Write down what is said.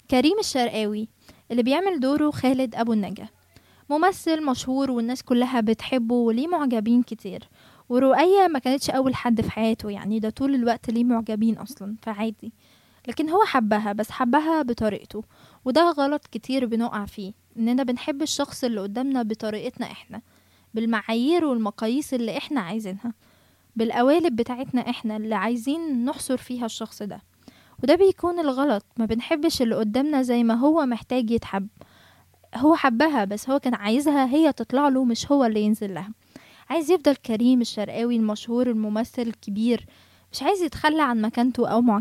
كريم الشرقاوي اللي بيعمل دوره خالد أبو النجا ممثل مشهور والناس كلها بتحبه وليه معجبين كتير ورؤية ما كانتش أول حد في حياته يعني ده طول الوقت ليه معجبين أصلا فعادي لكن هو حبها بس حبها بطريقته وده غلط كتير بنقع فيه إننا بنحب الشخص اللي قدامنا بطريقتنا إحنا بالمعايير والمقاييس اللي إحنا عايزينها بالقوالب بتاعتنا إحنا اللي عايزين نحصر فيها الشخص ده وده بيكون الغلط ما بنحبش اللي قدامنا زي ما هو محتاج يتحب هو حبها بس هو كان عايزها هي تطلع له مش هو اللي ينزل لها عايز يفضل كريم الشرقاوي المشهور الممثل الكبير مش عايز يتخلى عن مكانته او